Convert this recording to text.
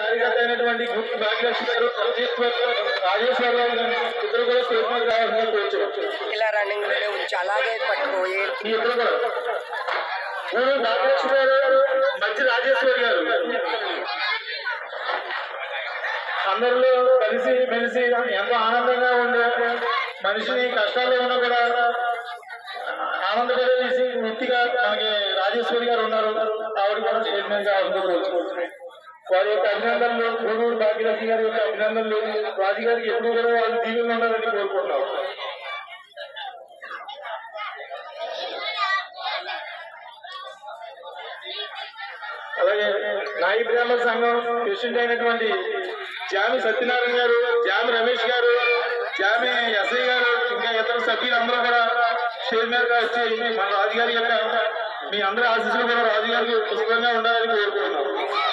కార్యకర్త అయినటువంటి గుర్తు భాగ్యలక్ష్మి గారు రాజేశ్వర్ రాజేశ్వర్ రావు గారు ఇద్దరు కూడా స్టేజ్ మీద రావాలని కోరుచు ఇలా రన్నింగ్ లోనే ఉంచి అలాగే పట్టుకో ఏంటి ఈ ఇద్దరు కూడా మూడు భాగ్యలక్ష్మి గారు మంచి రాజేశ్వరి గారు అందరిలో కలిసి మెలిసి ఎంతో ఆనందంగా ఉండే మనిషిని కష్టాల్లో ఉన్నా కూడా ఆనందపడేసి వృత్తిగా మనకి రాజేశ్వరి గారు ఉన్నారు ఆవిడ కూడా స్టేజ్ మీద ఆనందపడవచ్చు వారి యొక్క అభినందనలు గూడూరు భాగ్యలక్ష్మి గారి యొక్క అభినందనలు రాజుగారికి ఎప్పుడు కూడా వాళ్ళు దీవెనలు ఉండాలని కోరుకుంటున్నాం అలాగే నాయి బ్రాహ్మణ సంఘం ప్రెసిడెంట్ అయినటువంటి జామి సత్యనారాయణ గారు జామి రమేష్ గారు జామి ఎస్ఐ గారు ఇంకా ఇతర సభ్యులందరూ కూడా స్టేజ్ మీదగా వచ్చి మన రాజుగారి యొక్క మీ అందరి ఆశీస్సులు కూడా రాజుగారికి పుష్పంగా ఉండాలని కోరుకుంటున్నాం